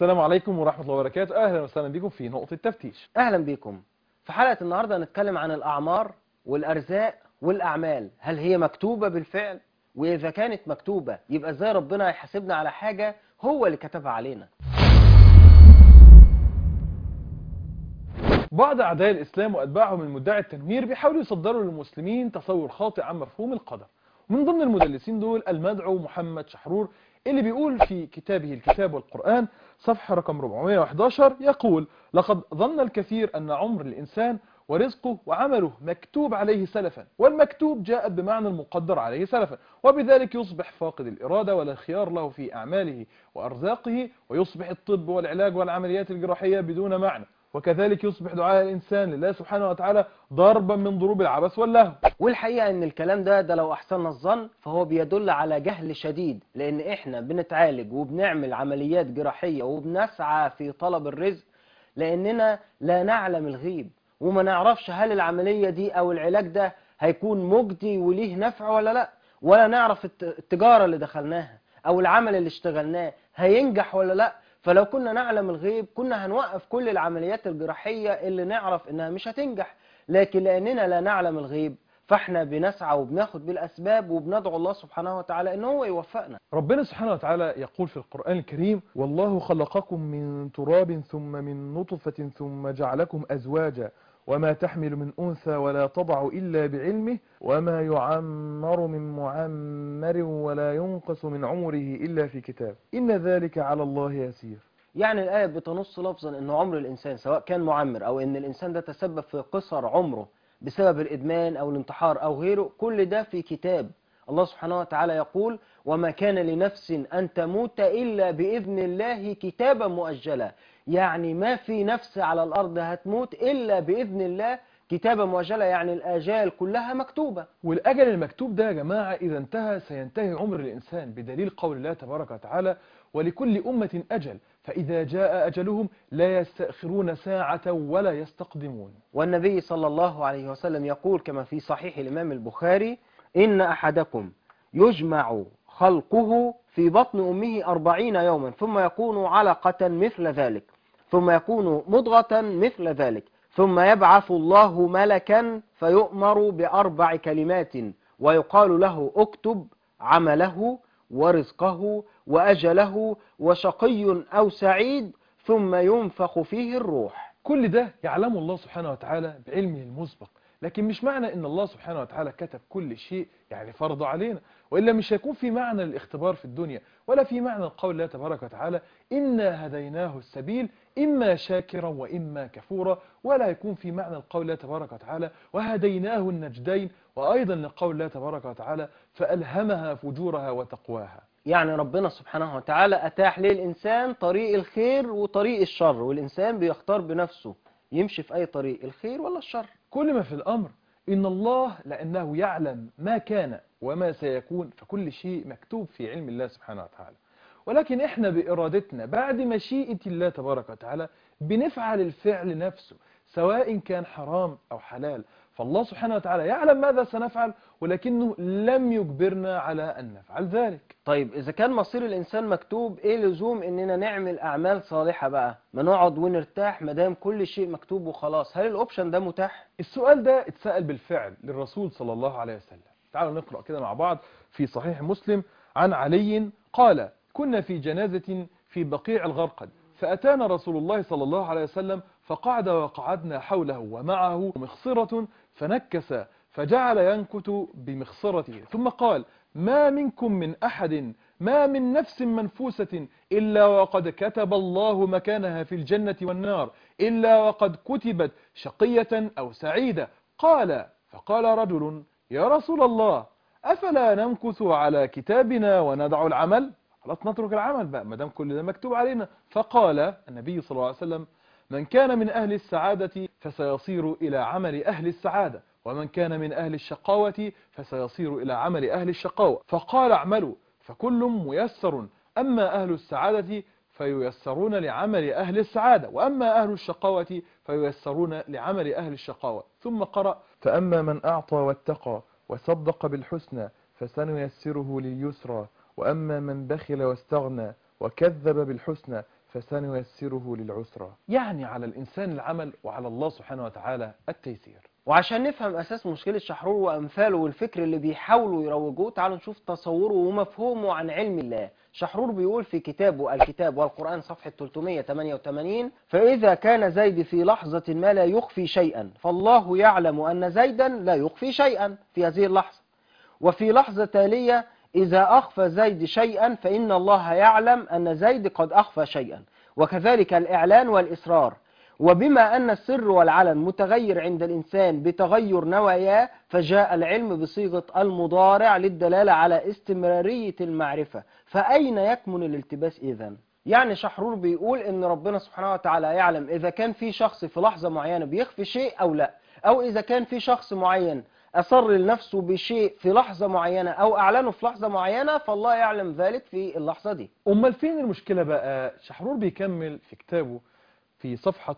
السلام عليكم ورحمة الله وبركاته أهلا وسهلا بكم في نقطة تفتيش أهلا بكم في حلقة النهاردة هنتكلم عن الأعمار والأرزاق والأعمال هل هي مكتوبة بالفعل وإذا كانت مكتوبة يبقى إزاي ربنا هيحاسبنا على حاجة هو اللي كتبها علينا بعض أعداء الإسلام وأتباعهم من مدعي التنوير بيحاولوا يصدروا للمسلمين تصور خاطئ عن مفهوم القدر ومن ضمن المدلسين دول المدعو محمد شحرور اللي بيقول في كتابه الكتاب والقرآن صفحة رقم 411 يقول لقد ظن الكثير أن عمر الإنسان ورزقه وعمله مكتوب عليه سلفا والمكتوب جاءت بمعنى المقدر عليه سلفا وبذلك يصبح فاقد الإرادة ولا خيار له في أعماله وأرزاقه ويصبح الطب والعلاج والعمليات الجراحية بدون معنى وكذلك يصبح دعاء الإنسان لله سبحانه وتعالى ضربا من ضروب العبث واللهو والحقيقة ان الكلام ده ده لو احسننا الظن فهو بيدل على جهل شديد لان احنا بنتعالج وبنعمل عمليات جراحية وبنسعى في طلب الرزق لاننا لا نعلم الغيب وما نعرفش هل العملية دي او العلاج ده هيكون مجدي وليه نفع ولا لا ولا نعرف الت- التجارة اللي دخلناها او العمل اللي اشتغلناه هينجح ولا لا فلو كنا نعلم الغيب كنا هنوقف كل العمليات الجراحية اللي نعرف انها مش هتنجح لكن لاننا لا نعلم الغيب فاحنا بنسعى وبناخد بالاسباب وبندعو الله سبحانه وتعالى ان هو يوفقنا ربنا سبحانه وتعالى يقول في القرآن الكريم والله خلقكم من تراب ثم من نطفة ثم جعلكم أزواجا وما تحمل من أنثى ولا تضع إلا بعلمه وما يعمر من معمر ولا ينقص من عمره إلا في كتاب إن ذلك على الله يسير يعني الآية بتنص لفظا ان عمر الانسان سواء كان معمر او ان الانسان ده تسبب في قصر عمره بسبب الادمان او الانتحار او غيره كل ده في كتاب الله سبحانه وتعالى يقول وما كان لنفس ان تموت الا باذن الله كتابا مؤجلا يعني ما في نفس على الارض هتموت الا باذن الله كتابا مؤجلا يعني الاجال كلها مكتوبه والأجل المكتوب ده يا جماعة إذا انتهى سينتهي عمر الإنسان بدليل قول الله تبارك وتعالى ولكل أمة أجل فإذا جاء أجلهم لا يستأخرون ساعة ولا يستقدمون والنبي صلى الله عليه وسلم يقول كما في صحيح الإمام البخاري إن أحدكم يجمع خلقه في بطن أمه أربعين يوما ثم يكون علقة مثل ذلك ثم يكون مضغة مثل ذلك ثم يبعث الله ملكا فيؤمر بأربع كلمات ويقال له اكتب عمله ورزقه وأجله وشقي أو سعيد ثم ينفخ فيه الروح كل ده يعلمه الله سبحانه وتعالى بعلمه المسبق لكن مش معنى ان الله سبحانه وتعالى كتب كل شيء يعني فرضه علينا وإلا مش هيكون في معنى الاختبار في الدنيا ولا في معنى القول الله تبارك وتعالى إنا هديناه السبيل إما شاكرا وإما كفورا ولا يكون في معنى القول الله تبارك وتعالى وهديناه النجدين وأيضا لقول الله تبارك وتعالى فألهمها فجورها وتقواها يعني ربنا سبحانه وتعالى أتاح للإنسان طريق الخير وطريق الشر والإنسان بيختار بنفسه يمشي في أي طريق الخير ولا الشر كل ما في الأمر إن الله لأنه يعلم ما كان وما سيكون فكل شيء مكتوب في علم الله سبحانه وتعالى ولكن إحنا بإرادتنا بعد مشيئة الله تبارك وتعالى بنفعل الفعل نفسه سواء كان حرام أو حلال فالله سبحانه وتعالى يعلم ماذا سنفعل ولكنه لم يجبرنا على أن نفعل ذلك طيب إذا كان مصير الإنسان مكتوب إيه لزوم إننا نعمل أعمال صالحة بقى ما نقعد ونرتاح مدام كل شيء مكتوب وخلاص هل الأوبشن ده متاح؟ السؤال ده اتسأل بالفعل للرسول صلى الله عليه وسلم تعالوا نقرأ كده مع بعض في صحيح مسلم عن علي قال كنا في جنازة في بقيع الغرقد فأتانا رسول الله صلى الله عليه وسلم فقعد وقعدنا حوله ومعه مخصرة فنكس فجعل ينكت بمخصرته ثم قال ما منكم من أحد ما من نفس منفوسة إلا وقد كتب الله مكانها في الجنة والنار إلا وقد كتبت شقية أو سعيدة قال فقال رجل يا رسول الله أفلا نمكث على كتابنا وندع العمل خلاص نترك العمل بقى ما دام كل ده مكتوب علينا فقال النبي صلى الله عليه وسلم من كان من أهل السعادة فسيصير إلى عمل أهل السعادة ومن كان من أهل الشقاوة فسيصير إلى عمل أهل الشقاوة فقال اعملوا فكل ميسر أما أهل السعادة فييسرون لعمل أهل السعادة وأما أهل الشقاوة فييسرون لعمل أهل الشقاوة ثم قرأ فأما من أعطى واتقى وصدق بالحسنى فسنيسره لليسرى وأما من بخل واستغنى وكذب بالحسنى فسنيسره للعسرى يعني على الإنسان العمل وعلى الله سبحانه وتعالى التيسير وعشان نفهم أساس مشكلة شحرور وأمثاله والفكر اللي بيحاولوا يروجوه تعالوا نشوف تصوره ومفهومه عن علم الله شحرور بيقول في كتابه الكتاب والقرآن صفحة 388 فإذا كان زيد في لحظة ما لا يخفي شيئا فالله يعلم أن زيدا لا يخفي شيئا في هذه اللحظة وفي لحظة تالية إذا أخفى زيد شيئا فإن الله يعلم أن زيد قد أخفى شيئا وكذلك الإعلان والإصرار وبما أن السر والعلن متغير عند الإنسان بتغير نواياه فجاء العلم بصيغة المضارع للدلالة على استمرارية المعرفة فأين يكمن الالتباس إذن؟ يعني شحرور بيقول إن ربنا سبحانه وتعالى يعلم إذا كان في شخص في لحظة معينة بيخفي شيء أو لا أو إذا كان في شخص معين أصر لنفسه بشيء في لحظة معينة أو أعلنه في لحظة معينة فالله يعلم ذلك في اللحظة دي أمال فين المشكلة بقى شحرور بيكمل في كتابه في صفحة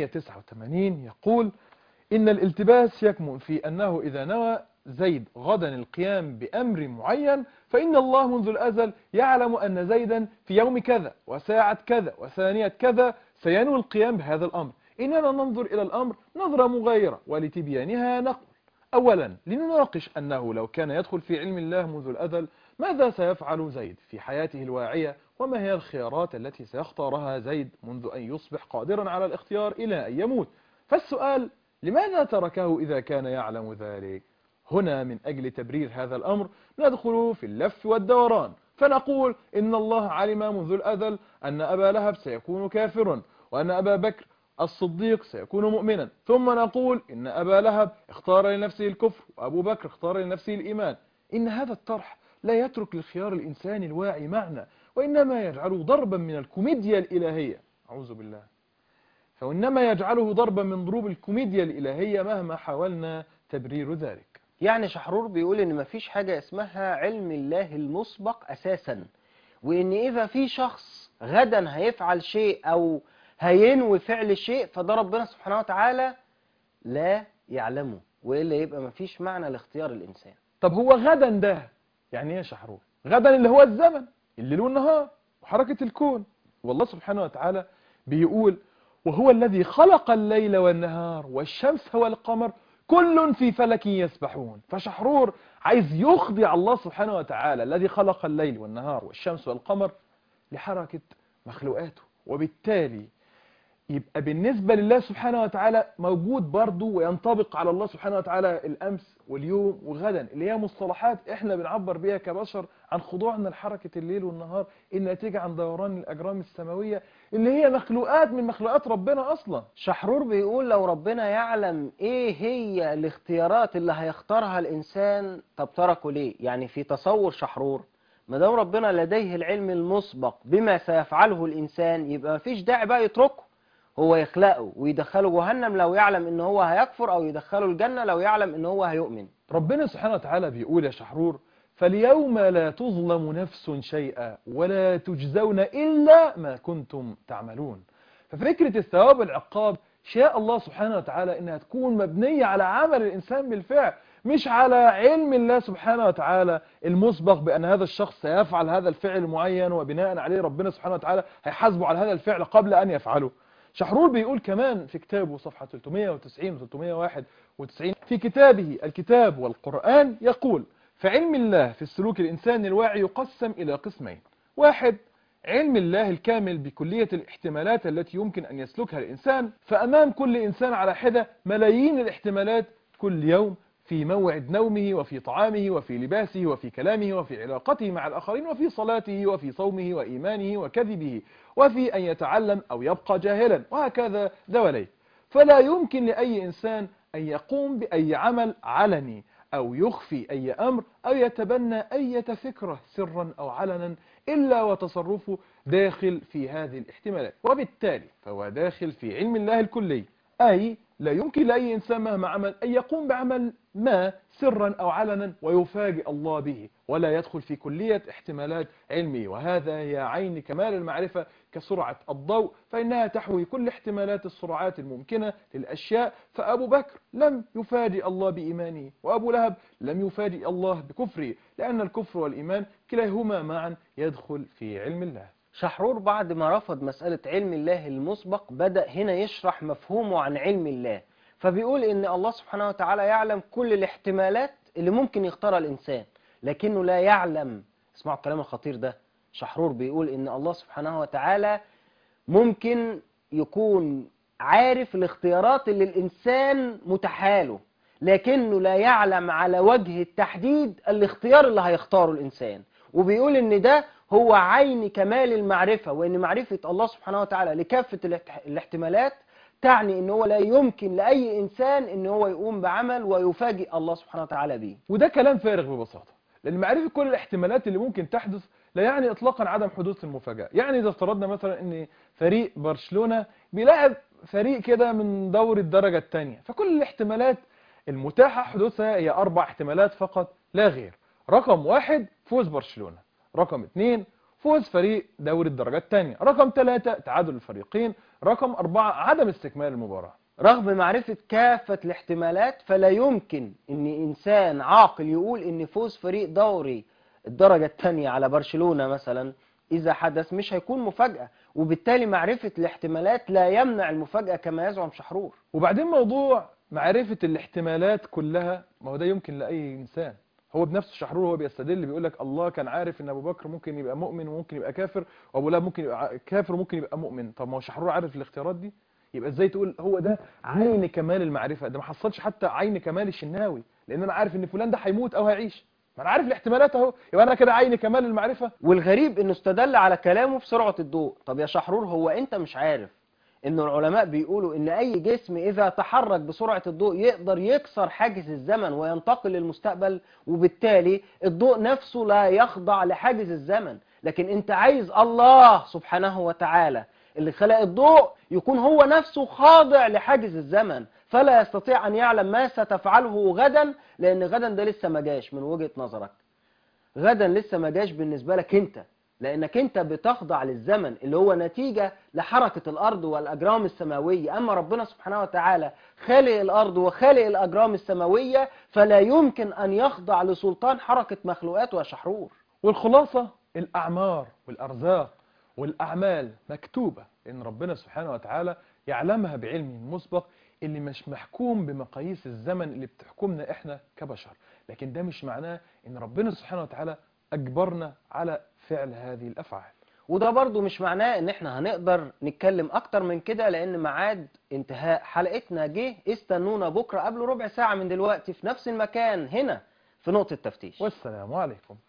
389 يقول إن الالتباس يكمن في أنه إذا نوى زيد غدا القيام بأمر معين فإن الله منذ الأزل يعلم أن زيدا في يوم كذا وساعة كذا وثانية كذا سينوي القيام بهذا الأمر إننا ننظر إلى الأمر نظرة مغايرة ولتبيانها نقول أولا لنناقش أنه لو كان يدخل في علم الله منذ الأزل ماذا سيفعل زيد في حياته الواعية وما هي الخيارات التي سيختارها زيد منذ أن يصبح قادرا على الاختيار إلى أن يموت فالسؤال لماذا تركه إذا كان يعلم ذلك هنا من أجل تبرير هذا الأمر ندخل في اللف والدوران فنقول إن الله علم منذ الأزل أن أبا لهب سيكون كافرا وأن أبا بكر الصديق سيكون مؤمنا ثم نقول إن أبا لهب اختار لنفسه الكفر وأبو بكر اختار لنفسه الإيمان إن هذا الطرح لا يترك لخيار الإنسان الواعي معنى وإنما يجعله ضربا من الكوميديا الإلهية أعوذ بالله فإنما يجعله ضربا من ضروب الكوميديا الإلهية مهما حاولنا تبرير ذلك يعني شحرور بيقول ان مفيش حاجة اسمها علم الله المسبق اساسا وان اذا في شخص غدا هيفعل شيء او هينوي فعل شيء فده ربنا سبحانه وتعالى لا يعلمه والا يبقى مفيش معنى لاختيار الانسان طب هو غدا ده يعني ايه يا شحرور غدا اللي هو الزمن الليل والنهار وحركة الكون والله سبحانه وتعالى بيقول وهو الذي خلق الليل والنهار والشمس والقمر كل في فلك يسبحون فشحرور عايز يخضع الله سبحانه وتعالى الذي خلق الليل والنهار والشمس والقمر لحركة مخلوقاته وبالتالي يبقى بالنسبة لله سبحانه وتعالى موجود برضه وينطبق على الله سبحانه وتعالى الأمس واليوم وغدا اللي هي مصطلحات احنا بنعبر بيها كبشر عن خضوعنا لحركة الليل والنهار الناتجة عن دوران الأجرام السماوية اللي هي مخلوقات من مخلوقات ربنا أصلا شحرور بيقول لو ربنا يعلم ايه هي الاختيارات اللي هيختارها الانسان طب تركه ليه يعني في تصور شحرور ما دام ربنا لديه العلم المسبق بما سيفعله الانسان يبقى مفيش داعي بقى يتركه هو يخلقه ويدخله جهنم لو يعلم ان هو هيكفر او يدخله الجنة لو يعلم ان هو هيؤمن ربنا سبحانه وتعالى بيقول يا شحرور فاليوم لا تظلم نفس شيئا ولا تجزون إلا ما كنتم تعملون ففكرة الثواب والعقاب شاء الله سبحانه وتعالى إنها تكون مبنية على عمل الإنسان بالفعل مش على علم الله سبحانه وتعالى المسبق بأن هذا الشخص سيفعل هذا الفعل المعين وبناء عليه ربنا سبحانه وتعالى هيحاسبه على هذا الفعل قبل أن يفعله شحرور بيقول كمان في كتابه صفحة 390 و 391 في كتابه الكتاب والقرآن يقول فعلم الله في السلوك الإنساني الواعي يقسم إلى قسمين واحد علم الله الكامل بكلية الاحتمالات التي يمكن أن يسلكها الإنسان فأمام كل إنسان على حدة ملايين الاحتمالات كل يوم في موعد نومه وفي طعامه وفي لباسه وفي كلامه وفي علاقته مع الآخرين وفي صلاته وفي صومه وإيمانه وكذبه وفي أن يتعلم أو يبقى جاهلا وهكذا ذوليه فلا يمكن لأي إنسان أن يقوم بأي عمل علني أو يخفي أي أمر أو يتبنى أي فكرة سرا أو علنا إلا وتصرفه داخل في هذه الاحتمالات وبالتالي فهو داخل في علم الله الكلي أي لا يمكن لأي إنسان مهما عمل أن يقوم بعمل ما سرا أو علنا ويفاجئ الله به ولا يدخل في كلية احتمالات علمه وهذا هي عين كمال المعرفة كسرعة الضوء فإنها تحوي كل احتمالات السرعات الممكنة للأشياء فأبو بكر لم يفاجئ الله بإيمانه وأبو لهب لم يفاجئ الله بكفره لأن الكفر والإيمان كلاهما معا يدخل في علم الله شحرور بعد ما رفض مسألة علم الله المسبق بدأ هنا يشرح مفهومه عن علم الله فبيقول إن الله سبحانه وتعالى يعلم كل الاحتمالات اللي ممكن يختارها الإنسان لكنه لا يعلم اسمعوا الكلام الخطير ده شحرور بيقول إن الله سبحانه وتعالى ممكن يكون عارف الاختيارات اللي الإنسان متحاله لكنه لا يعلم على وجه التحديد الاختيار اللي هيختاره الإنسان وبيقول إن ده هو عين كمال المعرفة وإن معرفة الله سبحانه وتعالى لكافة الاحت- الاحتمالات تعني إن هو لا يمكن لأي إنسان إن هو يقوم بعمل ويفاجئ الله سبحانه وتعالى به وده كلام فارغ ببساطة لأن معرفة كل الاحتمالات اللي ممكن تحدث لا يعني إطلاقا عدم حدوث المفاجأة يعني إذا افترضنا مثلا أن فريق برشلونة بيلاعب فريق كده من دوري الدرجة الثانية فكل الاحتمالات المتاحة حدوثها هي أربع احتمالات فقط لا غير رقم واحد فوز برشلونة رقم اثنين فوز فريق دوري الدرجة الثانية رقم ثلاثة تعادل الفريقين رقم أربعة عدم استكمال المباراة رغم معرفة كافة الاحتمالات فلا يمكن ان انسان عاقل يقول ان فوز فريق دوري الدرجة الثانية على برشلونة مثلا اذا حدث مش هيكون مفاجأة وبالتالي معرفة الاحتمالات لا يمنع المفاجأة كما يزعم شحرور وبعدين موضوع معرفة الاحتمالات كلها ما هو ده يمكن لأي إنسان هو بنفسه شحرور هو بيستدل بيقول لك الله كان عارف ان ابو بكر ممكن يبقى مؤمن وممكن يبقى كافر وابو لهب ممكن يبقى ع- كافر وممكن يبقى مؤمن طب ما هو شحرور عارف الاختيارات دي يبقى ازاي تقول هو ده عين كمال المعرفة ده ما حصلش حتى عين كمال الشناوي لان انا عارف ان فلان ده هيموت او هيعيش ما انا عارف الاحتمالات اهو يبقى انا كده عين كمال المعرفة والغريب انه استدل على كلامه بسرعة الضوء طب يا شحرور هو انت مش عارف ان العلماء بيقولوا ان اي جسم اذا تحرك بسرعة الضوء يقدر يكسر حاجز الزمن وينتقل للمستقبل وبالتالي الضوء نفسه لا يخضع لحاجز الزمن لكن انت عايز الله سبحانه وتعالى اللي خلق الضوء يكون هو نفسه خاضع لحاجز الزمن فلا يستطيع ان يعلم ما ستفعله غدا لان غدا ده لسه ما جاش من وجهة نظرك غدا لسه ما جاش بالنسبة لك انت لانك انت بتخضع للزمن اللي هو نتيجة لحركة الارض والاجرام السماوية اما ربنا سبحانه وتعالى خالق الارض وخالق الاجرام السماوية فلا يمكن ان يخضع لسلطان حركة مخلوقات وشحرور والخلاصة الأعمار والأرزاق والأعمال مكتوبة إن ربنا سبحانه وتعالى يعلمها بعلم مسبق اللي مش محكوم بمقاييس الزمن اللي بتحكمنا إحنا كبشر لكن ده مش معناه إن ربنا سبحانه وتعالى أجبرنا على فعل هذه الأفعال وده برضو مش معناه ان احنا هنقدر نتكلم اكتر من كده لان ميعاد انتهاء حلقتنا جه استنونا بكرة قبل ربع ساعة من دلوقتي في نفس المكان هنا في نقطة تفتيش والسلام عليكم